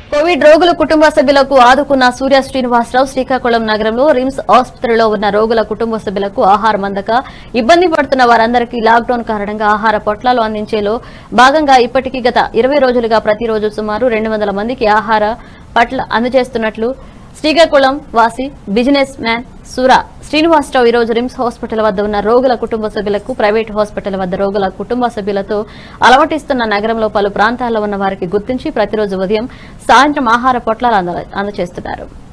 Covid రోగుల కుటుంబ సభ్యులకు ఆదుకున్న సూర్య శ్రీనివాసరావు శ్రీకాకుళం నగరంలో రిమ్స్ ఆసుపత్రిలో ఉన్న రోగుల కుటుంబ సభ్యులకు ఆహారం అందక ఇబ్బంది పడుతున్న వారందరికీ లాక్డౌన్ కారణంగా ఆహార పొట్లాలు అందించేలో భాగంగా ఇప్పటికీ గత ఇరవై రోజులుగా ప్రతిరోజు సుమారు రెండు వందల మందికి ఆహార పట్ల అందజేస్తున్నట్లు శ్రీకాకుళం వాసి బిజినెస్ మ్యాన్ సూరా శ్రీనివాసరావు ఈ రోజు రిమ్స్ హాస్పిటల్ వద్ద ఉన్న రోగుల కుటుంబ సభ్యులకు ప్రైవేట్ హాస్పిటల్ వద్ద రోగుల కుటుంబ సభ్యులతో అలవటిస్తున్న నగరంలో పలు ప్రాంతాల్లో ఉన్న వారికి గుర్తించి ప్రతిరోజు ఉదయం సాయంత్రం ఆహార పొట్లాలు అంద- అందజేస్తున్నారు